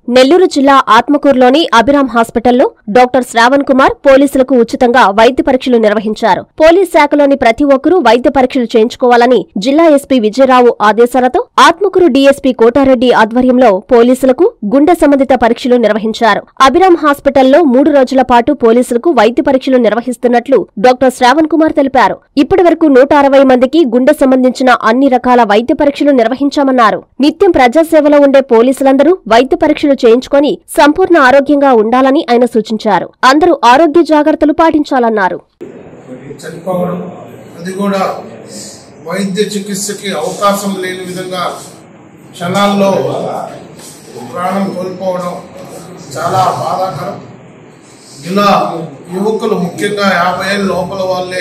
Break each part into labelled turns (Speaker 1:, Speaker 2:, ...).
Speaker 1: నెల్లూరు జిల్లా ఆత్మకూరులోని అభిరామ్ హాస్పిటల్లో డాక్టర్ శ్రావణ్ కుమార్ పోలీసులకు ఉచితంగా వైద్య పరీక్షలు నిర్వహించారు పోలీస్ శాఖలోని ప్రతి ఒక్కరూ వైద్య పరీక్షలు చేయించుకోవాలని జిల్లా ఎస్పీ విజయరావు ఆదేశాలతో ఆత్మకూరు డీఎస్పీ కోటారెడ్డి ఆధ్వర్యంలో పోలీసులకు గుండె సంబంధిత పరీక్షలు నిర్వహించారు అభిరామ్ హాస్పిటల్లో మూడు రోజుల పాటు పోలీసులకు వైద్య పరీక్షలు నిర్వహిస్తున్నట్లు డాక్టర్ శ్రావణ్ కుమార్ తెలిపారు ఇప్పటి వరకు నూట అరవై మందికి గుండె సంబంధించిన అన్ని రకాల వైద్య పరీక్షలు నిర్వహించామన్నారు నిత్యం ప్రజాసేవలో ఉండే పోలీసులందరూ వైద్య పరీక్షలు చేయించుకొని సంపూర్ణ ఆరోగ్యంగా ఉండాలని ఆయన సూచించారు అందరూ ఆరోగ్య జాగ్రత్తలు పాటించాలన్నారు
Speaker 2: చనిపోవడం అది కూడా వైద్య చికిత్సకి అవకాశం లేని విధంగా క్షణాల్లో ప్రాణం కోల్పోవడం చాలా బాధాకరం ఇలా యువకులు ముఖ్యంగా యాభై ఏళ్ళ లోపల వాళ్ళే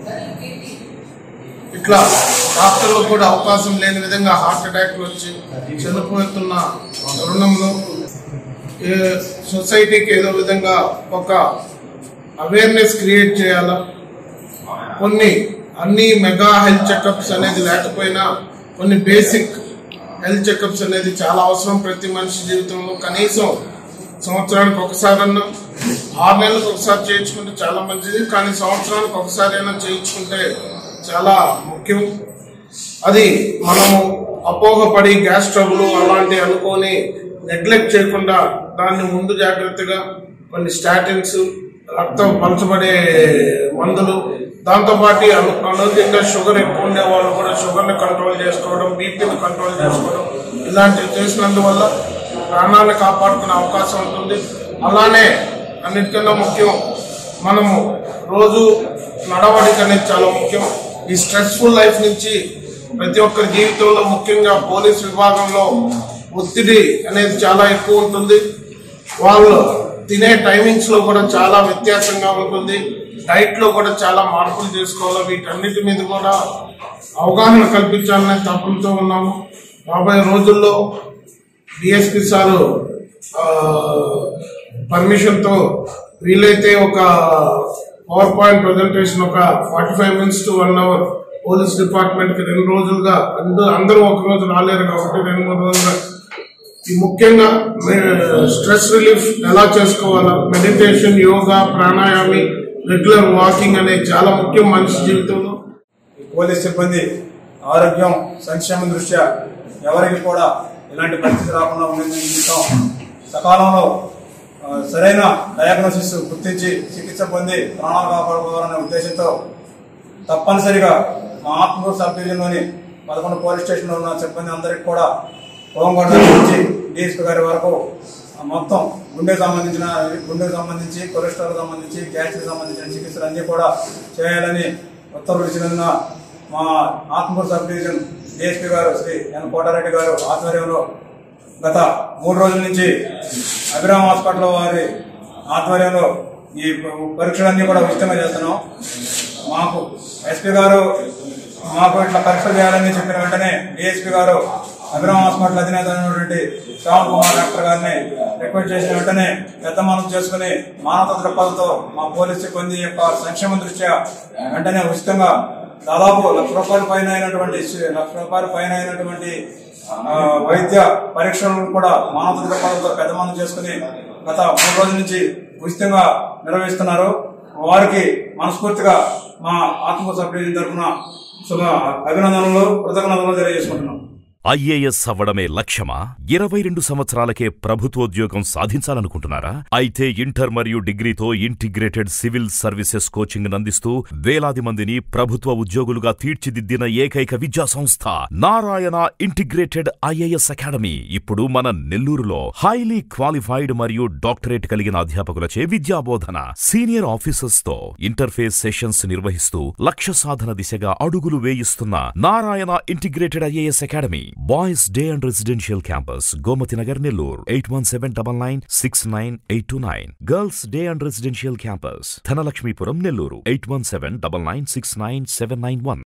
Speaker 2: ఇట్లా డాక్టర్లు కూడా అవకాశం లేని విధంగా హార్ట్ అటాక్లు వచ్చి చనిపోతున్న తరుణంలో ఏ సొసైటీకి ఏదో విధంగా ఒక అవేర్నెస్ క్రియేట్ చేయాలా కొన్ని అన్ని మెగా హెల్త్ చెకప్స్ అనేది లేకపోయినా కొన్ని బేసిక్ హెల్త్ చెకప్స్ అనేది చాలా అవసరం ప్రతి మనిషి జీవితంలో కనీసం సంవత్సరానికి ఒకసారన్నా ఆరు నెలలకు ఒకసారి చేయించుకుంటే చాలా మంచిది కానీ సంవత్సరానికి ఒకసారి అయినా చేయించుకుంటే చాలా ముఖ్యం అది మనము అపోహపడి గ్యాస్ ట్రబుల్ అలాంటి అనుకొని నెగ్లెక్ట్ చేయకుండా దాన్ని ముందు జాగ్రత్తగా కొన్ని స్టాటిన్స్ రక్తం పలచబడే మందులు దాంతోపాటు అను అనుదినంగా షుగర్ ఎక్కువ ఉండే వాళ్ళు కూడా షుగర్ని కంట్రోల్ చేసుకోవడం బీపీని కంట్రోల్ చేసుకోవడం ఇలాంటివి చేసినందువల్ల ప్రాణాలను కాపాడుకునే అవకాశం ఉంటుంది అలానే అన్నిటికన్నా ముఖ్యం మనము రోజు నడవడిక అనేది చాలా ముఖ్యం ఈ స్ట్రెస్ఫుల్ లైఫ్ నుంచి ప్రతి ఒక్కరి జీవితంలో ముఖ్యంగా పోలీస్ విభాగంలో ఒత్తిడి అనేది చాలా ఎక్కువ ఉంటుంది వాళ్ళు తినే టైమింగ్స్ లో కూడా చాలా వ్యత్యాసంగా ఉంటుంది డైట్ లో కూడా చాలా మార్పులు చేసుకోవాలి వీటన్నిటి మీద కూడా అవగాహన కల్పించాలనే తపనతో ఉన్నాము రాబోయే రోజుల్లో డిఎస్పి సారు పర్మిషన్ తో వీలైతే ఒక పవర్ పాయింట్ ప్రజెంటేషన్ ఒక forty five minutes to one hour police department కి రెండు రోజులుగా అందరూ అందరూ ఒక రోజు రాలేరు కాబట్టి రెండు మూడు రోజులుగా ఈ ముఖ్యంగా స్ట్రెస్ రిలీఫ్ ఎలా చేసుకోవాలా మెడిటేషన్ యోగా ప్రాణాయామి రెగ్యులర్ వాకింగ్ అనేది చాలా ముఖ్యం మనిషి జీవితంలో
Speaker 3: పోలీస్ సిబ్బంది ఆరోగ్యం సంక్షేమం దృష్ట్యా ఎవరికి కూడా ఇలాంటి పరిస్థితి రాకుండా ఉండే నిమిత్తం సకాలంలో ఆ, సరైన డయాగ్నోసిస్ గుర్తించి చికిత్స పొంది ప్రాణాలు కాపాడుకోవాలనే ఉద్దేశంతో తప్పనిసరిగా మా ఆత్మూరు సబ్ డివిజన్లోని పదకొండు పోలీస్ స్టేషన్లో ఉన్న సిబ్బంది అందరికి కూడా హోంగార్డ్ నుంచి డిఎస్పీ గారి వరకు ఆ, మొత్తం గుండెకు సంబంధించిన గుండెకు సంబంధించి కొలెస్ట్రాల్ సంబంధించి గ్యాస్ట్రిక్ సంబంధించిన చికిత్సలు అన్ని కూడా చేయాలని ఉత్తర్వులు ఇచ్చినందున మా ఆత్మూరు సబ్ డివిజన్ డిఎస్పీ గారు శ్రీ ఎన్ కోటారెడ్డి గారు ఆధ్వర్యంలో గత మూడు రోజుల నుంచి అభిరామ్ హాస్పిటల్ వారి ఆధ్వర్యంలో ఈ పరీక్షలన్నీ కూడా ఉచితంగా చేస్తున్నాం మాకు ఎస్పీ గారు మాకు ఇట్లా పరీక్షలు చేయాలని చెప్పిన వెంటనే డిఎస్పీ గారు అభిరామ్ హాస్పిటల్ అధినేత అయినటువంటి శ్రావణ్ కుమార్ డాక్టర్ గారిని రిక్వెస్ట్ చేసిన వెంటనే పెద్ద మనసు చేసుకుని మానవ దృక్పథంతో మా పోలీస్ సిబ్బంది యొక్క సంక్షేమ దృష్ట్యా వెంటనే ఉచితంగా దాదాపు లక్ష రూపాయల పైన అయినటువంటి లక్ష రూపాయల పైన అయినటువంటి ఆ, వైద్య పరీక్షలను కూడా మానవ దృక్పథంతో పెద్ద మనసు చేసుకుని గత మూడు రోజుల నుంచి ఉచితంగా నిర్వహిస్తున్నారు వారికి మనస్ఫూర్తిగా మా ఆత్మ సబ్ డివిజన్ తరఫున శుభ అభినందనలు కృతజ్ఞతలు తెలియజేసుకుంటున్నాం
Speaker 4: ఐఏఎస్ అవ్వడమే లక్ష్యమా ఇరవై రెండు సంవత్సరాలకే ప్రభుత్వోద్యోగం సాధించాలనుకుంటున్నారా అయితే ఇంటర్ మరియు డిగ్రీతో ఇంటిగ్రేటెడ్ సివిల్ సర్వీసెస్ కోచింగ్ అందిస్తూ వేలాది మందిని ప్రభుత్వ ఉద్యోగులుగా తీర్చిదిద్దిన ఏకైక విద్యా సంస్థ నారాయణ ఇంటిగ్రేటెడ్ ఐఏఎస్ అకాడమీ ఇప్పుడు మన నెల్లూరులో హైలీ క్వాలిఫైడ్ మరియు డాక్టరేట్ కలిగిన అధ్యాపకులచే విద్యాబోధన సీనియర్ ఆఫీసర్స్ తో ఇంటర్ఫేస్ సెషన్స్ నిర్వహిస్తూ లక్ష్య సాధన దిశగా అడుగులు వేయిస్తున్న Narayana integrated IAS academy boys day and residential campus Gomathi Nagar Nellore eight one seven double nine six nine eight two nine girls day and residential campus Dhanalakshmipuram Nellore eight one seven double nine six nine seven nine one